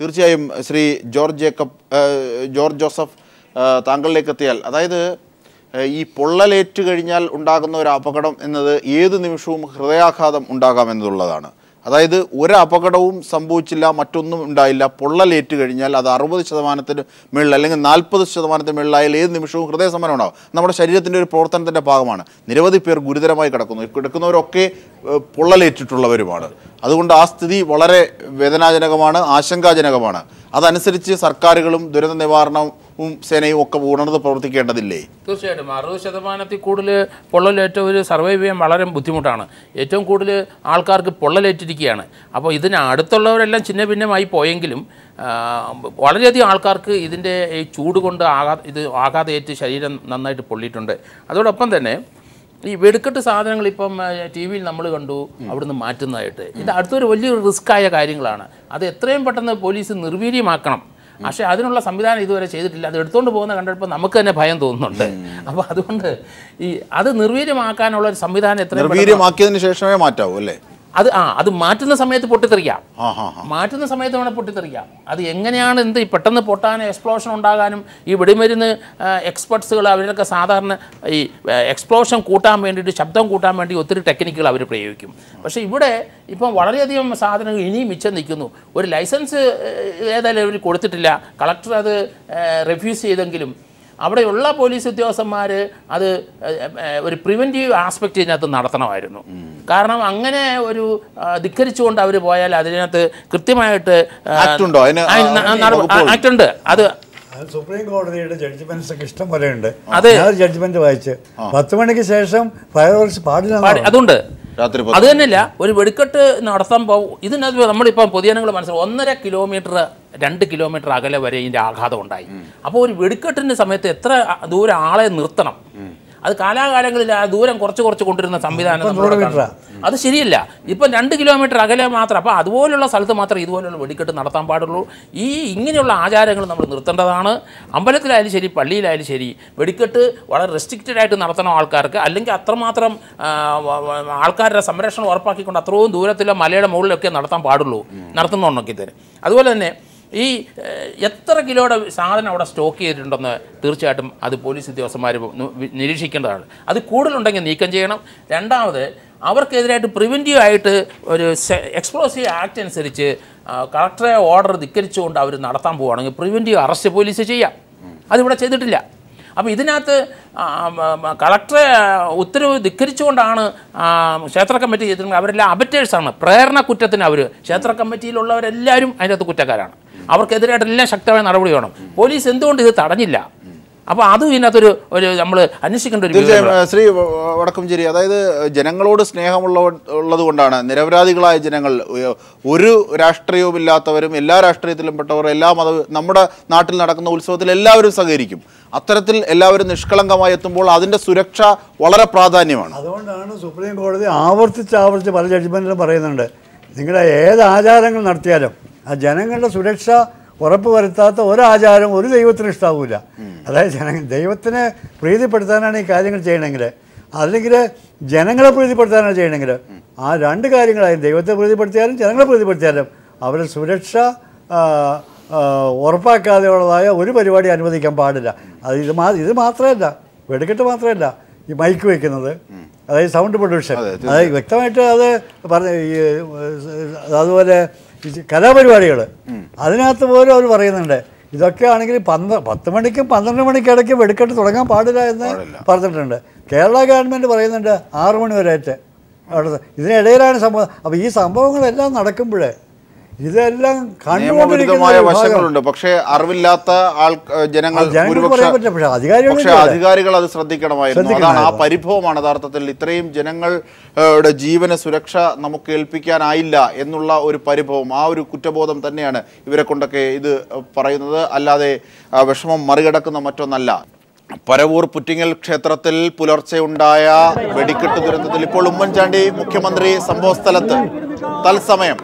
തീർച്ചയായും Shri George Jacob ഏഹ്, George Joseph ഏഹ്, താങ്കളിലേക്ക് എത്തിയാൽ അതായത് ഏഹ്, ഈ പൊള്ളലേറ്റ് കഴിഞ്ഞാൽ ഉണ്ടാകുന്ന ഒരു അപകടം എന്നത് ഏത് നിമിഷവും ഹൃദയാഘാതം ഉണ്ടാകാമെന്നുള്ളതാണ് അതായത് ഒരു അപകടവും സംഭവിച്ചില്ല മറ്റൊന്നും ഉണ്ടായില്ല പൊള്ളലേറ്റ് കഴിഞ്ഞാൽ അത് അറുപത് ശതമാനത്തിന് മുകളിൽ അല്ലെങ്കിൽ നാൽപ്പത് ശതമാനത്തിന് മുകളിലായാൽ ഏത് നിമിഷവും ഹൃദയസമരം ഉണ്ടാകും നമ്മുടെ ശരീരത്തിൻ്റെ ഒരു പ്രവർത്തനത്തിൻ്റെ ഭാഗമാണ് നിരവധി പേർ ഗുരുതരമായി കിടക്കുന്നു കിടക്കുന്നവരൊക്കെ ഏഹ്, പൊള്ളലേറ്റിട്ടുള്ളവരുമാണ് അതുകൊണ്ട് ആ സ്ഥിതി വളരെ വേദനാജനകമാണ് ആശങ്കാജനകമാണ് അതനുസരിച്ച് സർക്കാരുകളും ദുരന്ത നിവാരണവും സേനയും ഒക്കെ ഉണർന്ന് പ്രവർത്തിക്കേണ്ടതില്ലേ തീർച്ചയായിട്ടും അറുപത് ശതമാനത്തിൽ കൂടുതൽ പൊള്ളലേറ്റ ഒരു സർവൈവ് ചെയ്യാൻ വളരെ ബുദ്ധിമുട്ടാണ് ഏറ്റവും കൂടുതൽ ആൾക്കാർക്ക് പൊള്ളലേറ്റിരിക്കുകയാണ് അപ്പോൾ ഇതിന് അടുത്തുള്ളവരെല്ലാം ചിന്ന ഭിന്നമായി പോയെങ്കിലും ആ, വളരെയധികം ആൾക്കാർക്ക് ഇതിൻ്റെ ഈ ചൂട് കൊണ്ട് ആഘാ ഇത് ആഘാതയേറ്റ് ശരീരം നന്നായിട്ട് പൊള്ളിയിട്ടുണ്ട് അതോടൊപ്പം തന്നെ ഈ വെടുക്കെട്ട് സാധനങ്ങൾ ഇപ്പം ടി വിയിൽ നമ്മൾ കണ്ടു അവിടുന്ന് മാറ്റുന്നതായിട്ട് ഇത് അടുത്തൊരു വലിയൊരു റിസ്ക്കായ കാര്യങ്ങളാണ് അത് എത്രയും പെട്ടെന്ന് പോലീസ് നിർവീര്യമാക്കണം പക്ഷേ അതിനുള്ള സംവിധാനം ഇതുവരെ ചെയ്തിട്ടില്ല അത് എടുത്തുകൊണ്ട് പോകുന്ന കണ്ടപ്പോൾ നമുക്ക് തന്നെ ഭയം തോന്നുന്നുണ്ട് അപ്പോൾ അതുകൊണ്ട് ഈ അത് നിർവീര്യമാക്കാനുള്ള ഒരു സംവിധാനം എത്രയും പെട്ടെന്ന് നിർവീര്യമാക്കിയതിന് ശേഷമേ മാറ്റാവൂ അല്ലേ അത് ആ അത് മാറ്റുന്ന സമയത്ത് പൊട്ടിത്തെറിക്കാം ആ ഹാ ഹാ മാറ്റുന്ന സമയത്ത് വേണം പൊട്ടിത്തെറിക്കാം അത് എങ്ങനെയാണ് എന്ത് ഈ പെട്ടെന്ന് പൊട്ടാനും എക്സ്പ്ലോഷൻ ഉണ്ടാകാനും ഈ വെടിമരുന്ന് എക്സ്പെർട്സുകൾ അവരൊക്കെ സാധാരണ ഈ എക്സ്പ്ലോഷൻ കൂട്ടാൻ വേണ്ടിയിട്ട് ശബ്ദം കൂട്ടാൻ വേണ്ടി ഒത്തിരി ടെക്നിക്കുകൾ അവർ പ്രയോഗിക്കും പക്ഷേ ഇവിടെ ഇപ്പം വളരെയധികം സാധനങ്ങൾ ഇനിയും മിച്ചം നിൽക്കുന്നു ഒരു ലൈസൻസ് ഏഹ്, ഏതായാലും അവർ കൊടുത്തിട്ടില്ല കളക്ടർ അത് റെഫ്യൂസ് ചെയ്തെങ്കിലും അവിടെയുള്ള പോലീസ് ഉദ്യോഗസ്ഥന്മാർ അത് ഏഹ്, ഏഹ്, ഒരു പ്രിവെൻറ്റീവ് ആസ്പെക്റ്റ് ഇതിനകത്ത് നടത്തണമായിരുന്നു കാരണം അങ്ങനെ ഒരു ആ, ധിക്കരിച്ചുകൊണ്ട് അവർ പോയാൽ അതിനകത്ത് കൃത്യമായിട്ട് ആ, ആക്ട് ഉണ്ടോ? അതിന് ആ, ന- ആ, നട- വകുപ്പുകൾ? ആക്ട് ഉണ്ട് അത് അത് സുപ്രീം കോടതിയുടെ ജഡ്ജ്മെന്റ്സ് ഒക്കെ ഇഷ്ടം പോലെ ഉണ്ട് അതെ. ഞാൻ ജഡ്ജ്മെന്റ് വായിച്ച് പത്ത് മണിക്ക് ശേഷം ഫയർ വർക്ക്സ് പാടില്ല പാടി- അതുണ്ട് രാത്രി അത് തന്നെയല്ല ഒരു വെടിക്കെട്ട് നടത്താൻ പോകും ഇതിനകത്ത് നമ്മളിപ്പം പൊതുജനങ്ങൾ മനസ്സിലാവും ഒന്നര കിലോമീറ്റർ രണ്ട് കിലോമീറ്റർ അകലെ വരെ ഇതിൻ്റെ ആഘാതം ഉണ്ടായി അപ്പോൾ ഒരു വെടിക്കെട്ടിൻ്റെ സമയത്ത് എത്ര ദൂരം ആളെ നിർത്തണം അത് കാലാകാലങ്ങളിൽ ആ ദൂരം കുറച്ച് കുറച്ച് കൊണ്ടിരുന്ന സംവിധാനം നമ്മളിവിടെ മീറ്ററാ. കാണുന്നു. അത് ശരിയല്ല ഇപ്പം രണ്ട് കിലോമീറ്റർ അകലെ മാത്രം അപ്പോൾ അതുപോലുള്ള സ്ഥലത്ത് മാത്രം ഇതുപോലുള്ള വെടിക്കെട്ട് നടത്താൻ പാടുള്ളൂ ഈ ഇങ്ങനെയുള്ള ആചാരങ്ങൾ നമ്മൾ നിർത്തേണ്ടതാണ് അമ്പലത്തിലായാലും ശരി പള്ളിയിലായാലും ശരി വെടിക്കെട്ട് വളരെ റെസ്ട്രിക്റ്റഡ് ആയിട്ട് നടത്തണം ആൾക്കാർക്ക് അല്ലെങ്കിൽ അത്രമാത്രം ആ, വ- വ- ആൾക്കാരുടെ സംരക്ഷണം ഉറപ്പാക്കിക്കൊണ്ട് അത്രയും ദൂരത്തിലോ മലയുടെ മുകളിലൊക്കെ നടത്താൻ പാടുള്ളൂ നടത്തുന്നുണ്ടെങ്കിൽ തന്നെ അതുപോലെ തന്നെ ഈ ഏഹ്, എത്ര കിലോയുടെ സാധനം അവിടെ സ്റ്റോക്ക് ചെയ്തിട്ടുണ്ടെന്ന് തീർച്ചയായിട്ടും അത് പോലീസ് ഉദ്യോഗസ്ഥന്മാർ നിരീക്ഷിക്കേണ്ടതാണ് അത് കൂടുതലുണ്ടെങ്കിൽ നീക്കം ചെയ്യണം രണ്ടാമത് അവർക്കെതിരായിട്ട് പ്രിവെൻറ്റീവ് ആയിട്ട് ഒരു എക്സ്പ്ലോസീവ് ആക്ട് അനുസരിച്ച് ആ, കളക്ടറെ ഓർഡർ ധിക്കരിച്ചുകൊണ്ട് അവർ നടത്താൻ പോവുകയാണെങ്കിൽ പ്രിവെൻറ്റീവ് അറസ്റ്റ് പോലീസ് ചെയ്യാം അതിവിടെ ചെയ്തിട്ടില്ല അപ്പോൾ ഇതിനകത്ത് ആ, മ, മ, കളക്ടറെ ഉത്തരവ് ധിക്കരിച്ചുകൊണ്ടാണ് ആ, ക്ഷേത്ര കമ്മിറ്റി ചെയ്തിട്ടുണ്ടെങ്കിൽ അവരെല്ലാം അബറ്റേഴ്സാണ് പ്രേരണ കുറ്റത്തിന് അവർ ക്ഷേത്ര കമ്മിറ്റിയിലുള്ളവരെല്ലാവരും അതിനകത്ത് കുറ്റക്കാരാണ് അവർക്കെതിരായിട്ടെല്ലാം ശക്തമായ നടപടി വേണം പോലീസ് എന്തുകൊണ്ട് ഇത് തടഞ്ഞില്ല അപ്പോൾ അതും ഇതിനകത്തൊരു ഒരു നമ്മൾ അന്വേഷിക്കേണ്ട ഒരു തീർച്ചയായും വിവരമാണ്. ഏഹ്, ശ്രീ വ- വടക്കംചേരി അതായത് ജനങ്ങളോട് സ്നേഹമുള്ള ഉള്ളത് കൊണ്ടാണ് നിരപരാധികളായ ജനങ്ങൾ ഉയ- ഒരു രാഷ്ട്രീയവുമില്ലാത്തവരും എല്ലാ രാഷ്ട്രീയത്തിലും പെട്ടവർ എല്ലാ മത നമ്മുടെ നാട്ടിൽ നടക്കുന്ന ഉത്സവത്തിൽ എല്ലാവരും സഹകരിക്കും അത്തരത്തിൽ എല്ലാവരും നിഷ്കളങ്കമായി എത്തുമ്പോൾ അതിൻ്റെ സുരക്ഷ വളരെ പ്രാധാന്യമാണ് അതുകൊണ്ടാണ് സുപ്രീം കോടതി ആവർത്തിച്ച് ആവർത്തിച്ച് പല ജഡ്ജ്മെൻറ്റിലും പറയുന്നുണ്ട് നിങ്ങളുടെ ഏത് ആചാരങ്ങൾ നടത്തിയാലും ആ ജനങ്ങളുടെ സുരക്ഷ ഉറപ്പ് വരുത്താത്ത ഒരാചാരം ഒരു ദൈവത്തിന് ഇഷ്ടാവൂല അതായത് ജന ദൈവത്തിനെ പ്രീതിപ്പെടുത്താനാണ് ഈ കാര്യങ്ങൾ ചെയ്യണമെങ്കിൽ അല്ലെങ്കിൽ ജനങ്ങളെ പ്രീതിപ്പെടുത്താനാണ് ചെയ്യണമെങ്കിൽ ആ രണ്ട് കാര്യങ്ങളായും ദൈവത്തെ പ്രീതിപ്പെടുത്തിയാലും ജനങ്ങളെ പ്രീതിപ്പെടുത്തിയാലും അവരുടെ സുരക്ഷ ആ, ആ, ഉറപ്പാക്കാതെയുള്ളതായ ഒരു പരിപാടി അനുവദിക്കാൻ പാടില്ല അത് ഇത് മാ ഇത് മാത്രമല്ല വെടിക്കെട്ട് മാത്രമല്ല ഈ മൈക്ക് വെക്കുന്നത് അതായത് സൗണ്ട് പൊല്യൂഷൻ അതായത് വ്യക്തമായിട്ട് അത് പറഞ്ഞ ഈ ഏഹ്, അതുപോലെ ഈ കലാപരിപാടികൾ അതിനകത്ത് പോലും അവർ പറയുന്നുണ്ട് ഇതൊക്കെ ആണെങ്കിൽ പന്ത്ര പത്ത് മണിക്കും പന്ത്രണ്ട് മണിക്കും ഇടയ്ക്ക് വെടിക്കെട്ട് തുടങ്ങാൻ പാടില്ല എന്ന് പറഞ്ഞിട്ടുണ്ട് കേരള ഗവൺമെൻറ് പറയുന്നുണ്ട് ആറു മണി വരെയായിട്ട് അവിടുത്തെ ഇതിനിടയിലാണ് സംഭവം അപ്പോൾ ഈ സംഭവങ്ങളെല്ലാം നടക്കുമ്പോഴേ ഇതെല്ലാം കണ്ടുകൊണ്ടിരിക്കുന്ന നിയമവിരുദ്ധമായ ഒരു വിഭാഗം. വശങ്ങളുണ്ട് പക്ഷേ അറിവില്ലാത്ത ആൾ ഏഹ്, ജനങ്ങൾ അത് ജനങ്ങൾക്ക് ഭൂരിപക്ഷ- പറയാൻ പറ്റില്ല പക്ഷേ അധികാരികൾ പക്ഷേ അധികാരികൾ അത് ശ്രദ്ധിക്കണമായിരുന്നു അതാണ് ആ ശ്രദ്ധിക്കണമായിരുന്നു. പരിഭവമാണ് യഥാർത്ഥത്തിൽ ഇത്രയും ജനങ്ങളുടെ ജീവന സുരക്ഷ നമുക്ക് ഏൽപ്പിക്കാനായില്ല എന്നുള്ള ഒരു പരിഭവം ആ ഒരു കുറ്റബോധം തന്നെയാണ് ഇവരെ കൊണ്ടൊക്കെ ഇത് പറയുന്നത് അല്ലാതെ ആ, വിഷമം മറികടക്കുന്ന മറ്റൊന്നല്ല പരവൂർ പുറ്റിങ്ങൽ ക്ഷേത്രത്തിൽ പുലർച്ചെ ഉണ്ടായ വെടിക്കെട്ട് ദുരന്തത്തിൽ ഇപ്പോൾ ഉമ്മൻചാണ്ടി മുഖ്യമന്ത്രി സംഭവ സ്ഥലത്ത് തത്സമയം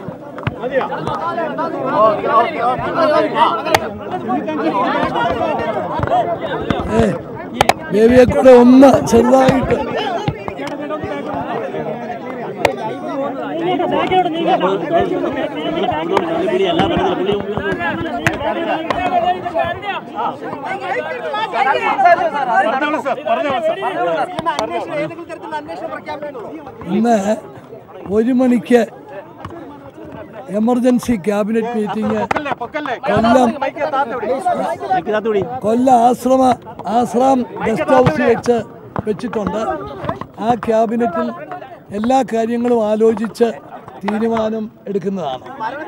ബേബിയെ കൂടെ ഒന്ന് ചെറുതായിട്ട് ബാക്കിലോട്ട് നീങ്ങണ്ട ബാക്കിലോട്ട് നീങ്ങണ്ട ഇന്ന് ഒരു മണിക്ക് emergency cabinet meeting Kollam Kollam ആശ്രമ ആശ്രാം ഗസ്റ്റ് ഹൗസിൽ വെച്ച് വെച്ചിട്ടുണ്ട് ആ ക്യാബിനറ്റിൽ എല്ലാ കാര്യങ്ങളും ആലോചിച്ച് തീരുമാനം എടുക്കുന്നതാണ്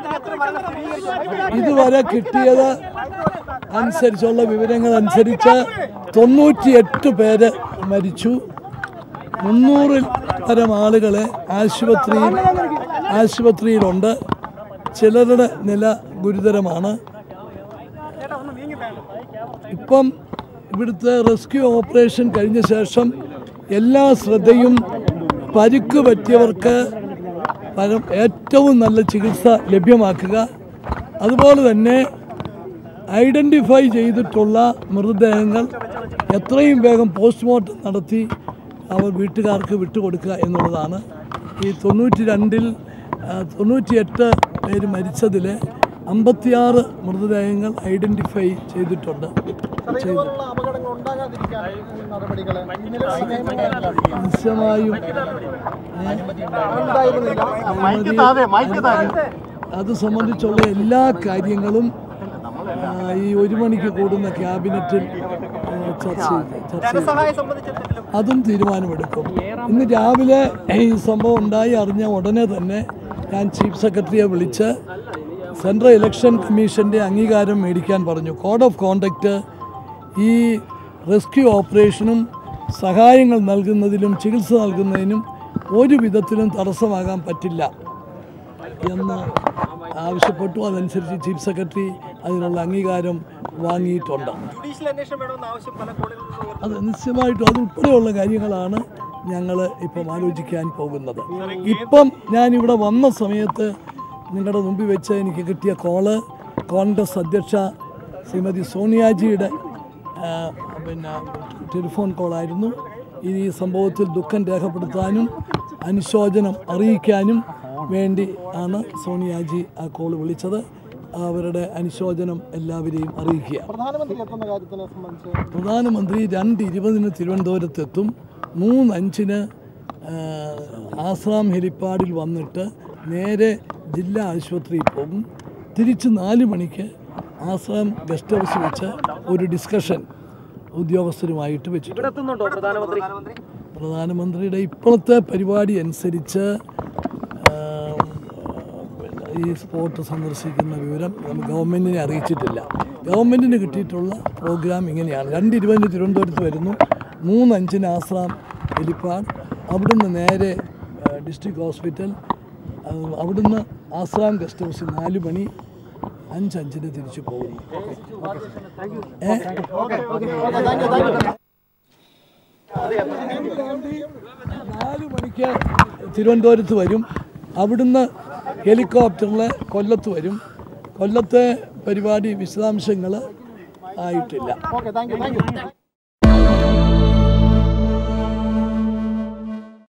ഇതുവരെ കിട്ടിയത് അനുസരിച്ചുള്ള വിവരങ്ങൾ അനുസരിച്ച് തൊണ്ണൂറ്റിയെട്ട് പേര് മരിച്ചു മുന്നൂറിൽ പരം ആളുകളെ ആശുപത്രിയിൽ ആശുപത്രിയിലുണ്ട് ചിലരുടെ നില ഗുരുതരമാണ് ഇപ്പം ഇവിടുത്തെ റെസ്ക്യൂ ഓപ്പറേഷൻ കഴിഞ്ഞ ശേഷം എല്ലാ ശ്രദ്ധയും പരിക്ക് പറ്റിയവർക്ക് പരം ഏറ്റവും നല്ല ചികിത്സ ലഭ്യമാക്കുക അതുപോലെ തന്നെ ഐഡൻറ്റിഫൈ ചെയ്തിട്ടുള്ള മൃതദേഹങ്ങൾ എത്രയും വേഗം പോസ്റ്റ്മോർട്ടം നടത്തി അവർ വീട്ടുകാർക്ക് വിട്ടുകൊടുക്കുക എന്നുള്ളതാണ് ഈ തൊണ്ണൂറ്റി രണ്ടിൽ തൊണ്ണൂറ്റിയെട്ട് പേര് മരിച്ചതിൽ അമ്പത്തിയാറ് മൃതദേഹങ്ങൾ ഐഡൻറ്റിഫൈ ചെയ്തിട്ടുണ്ട് ചെയ്തു നിശ്ചയമായും അത് സംബന്ധിച്ചുള്ള എല്ലാ കാര്യങ്ങളും ആ, ഈ ഒരു മണിക്ക് കൂടുന്ന ക്യാബിനറ്റിൽ ആ, ചർച്ച ചെയ്ത് ചർച്ച ചെയ്തു അതും തീരുമാനമെടുക്കും ഇന്ന് രാവിലെ ഈ സംഭവം ഉണ്ടായി അറിഞ്ഞ ഉടനെ തന്നെ ഞാൻ ചീഫ് സെക്രട്ടറിയെ വിളിച്ച് സെൻട്രൽ ഇലക്ഷൻ കമ്മീഷൻ്റെ അംഗീകാരം മേടിക്കാൻ പറഞ്ഞു കോഡ് ഓഫ് കോണ്ടക്റ്റ് ഈ റെസ്ക്യൂ ഓപ്പറേഷനും സഹായങ്ങൾ നൽകുന്നതിലും ചികിത്സ നൽകുന്നതിനും ഒരു വിധത്തിലും തടസ്സമാകാൻ പറ്റില്ല എന്ന് ആവശ്യപ്പെട്ടു അതനുസരിച്ച് ചീഫ് സെക്രട്ടറി അതിനുള്ള അംഗീകാരം വാങ്ങിയിട്ടുണ്ട് അത് നിശ്ചയമായിട്ടും അത് ഉൾപ്പെടെയുള്ള കാര്യങ്ങളാണ് ഞങ്ങൾ ഇപ്പം ആലോചിക്കാൻ പോകുന്നത് ഇപ്പം ഞാനിവിടെ വന്ന സമയത്ത് നിങ്ങളുടെ മുമ്പിൽ വെച്ച് എനിക്ക് കിട്ടിയ കോള് കോൺഗ്രസ് അധ്യക്ഷ ശ്രീമതി സോണിയാജിയുടെ ആ, പിന്നെ ടെലിഫോൺ കോളായിരുന്നു ഈ സംഭവത്തിൽ ദുഃഖം രേഖപ്പെടുത്താനും അനുശോചനം അറിയിക്കാനും വേണ്ടി ആണ് സോണിയാജി ആ കോൾ വിളിച്ചത് അവരുടെ അനുശോചനം എല്ലാവരെയും അറിയിക്കുക പ്രധാനമന്ത്രി രണ്ട് ഇരുപതിന് തിരുവനന്തപുരത്തെത്തും മൂന്നഞ്ചിന് ആ, ആസാം ഹെലിപ്പാഡിൽ വന്നിട്ട് നേരെ ജില്ലാ ആശുപത്രിയിൽ പോകും തിരിച്ച് നാല് മണിക്ക് ആസാം ഗസ്റ്റ് ഹൗസിൽ വെച്ച് ഒരു ഡിസ്കഷൻ ഉദ്യോഗസ്ഥരുമായിട്ട് വെച്ചിട്ടുണ്ട് പ്രധാനമന്ത്രിയുടെ ഇപ്പോഴത്തെ പരിപാടി അനുസരിച്ച് ആ, പിന്നെ ഈ സ്പോട്ട് സന്ദർശിക്കുന്ന വിവരം നമ്മൾ ഗവൺമെൻറ്റിനെ അറിയിച്ചിട്ടില്ല ഗവൺമെൻറ്റിന് കിട്ടിയിട്ടുള്ള പ്രോഗ്രാം ഇങ്ങനെയാണ് രണ്ട് ഇരുപതിന് തിരുവനന്തപുരത്ത് വരുന്നു മൂന്നഞ്ചിന് ആശ്രാം ഹെലിപ്പാഡ് അവിടുന്ന് നേരെ ഡിസ്ട്രിക്ട് ഹോസ്പിറ്റൽ ആ, അവിടുന്ന് ആശ്രാം ഗസ്റ്റ് ഹൗസിൽ നാല് മണി അഞ്ചഞ്ചിന് തിരിച്ചു പോകുന്നു ഏ? നാല് മണിക്ക് തിരുവനന്തപുരത്ത് വരും അവിടുന്ന് ഹെലികോപ്റ്ററിൽ കൊല്ലത്ത് വരും കൊല്ലത്തെ പരിപാടി വിശദാംശങ്ങൾ ആയിട്ടില്ല